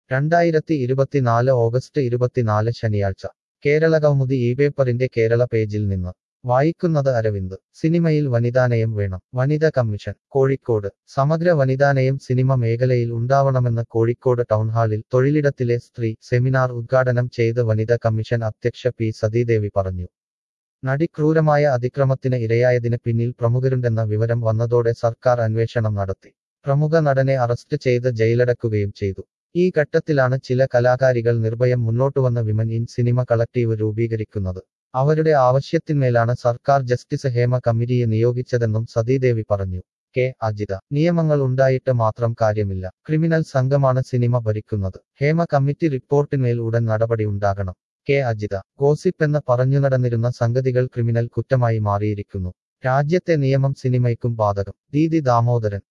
രണ്ടായിരത്തി ഇരുപത്തിനാല് ഓഗസ്റ്റ് ഇരുപത്തിനാല് ശനിയാഴ്ച കേരള കൗമുദി ഈ പേപ്പറിന്റെ കേരള പേജിൽ നിന്ന് വായിക്കുന്നത് അരവിന്ദ് സിനിമയിൽ വനിതാനയം വേണം വനിത കമ്മീഷൻ കോഴിക്കോട് സമഗ്ര വനിതാനയം സിനിമ മേഖലയിൽ ഉണ്ടാവണമെന്ന് കോഴിക്കോട് ടൗൺഹാളിൽ തൊഴിലിടത്തിലെ സ്ത്രീ സെമിനാർ ഉദ്ഘാടനം ചെയ്ത് വനിത കമ്മീഷൻ അധ്യക്ഷ പി സതീദേവി പറഞ്ഞു നടി ക്രൂരമായ അതിക്രമത്തിന് ഇരയായതിന് പിന്നിൽ പ്രമുഖരുണ്ടെന്ന വിവരം വന്നതോടെ സർക്കാർ അന്വേഷണം നടത്തി പ്രമുഖ നടനെ അറസ്റ്റ് ചെയ്ത് ജയിലടക്കുകയും ചെയ്തു ഈ ഘട്ടത്തിലാണ് ചില കലാകാരികൾ നിർഭയം മുന്നോട്ടുവന്ന വിമൻ ഇൻ സിനിമ കളക്ടീവ് രൂപീകരിക്കുന്നത് അവരുടെ ആവശ്യത്തിന്മേലാണ് സർക്കാർ ജസ്റ്റിസ് ഹേമ കമ്മിറ്റിയെ നിയോഗിച്ചതെന്നും സതീദേവി പറഞ്ഞു കെ അജിത നിയമങ്ങൾ ഉണ്ടായിട്ട് മാത്രം കാര്യമില്ല ക്രിമിനൽ സംഘമാണ് സിനിമ ഭരിക്കുന്നത് ഹേമ കമ്മിറ്റി റിപ്പോർട്ടിന്മേൽ ഉടൻ നടപടി ഉണ്ടാകണം കെ അജിത ഗോസിപ്പ് എന്ന് പറഞ്ഞു നടന്നിരുന്ന സംഗതികൾ ക്രിമിനൽ കുറ്റമായി മാറിയിരിക്കുന്നു രാജ്യത്തെ നിയമം സിനിമയ്ക്കും ബാധകം ദീദി ദാമോദരൻ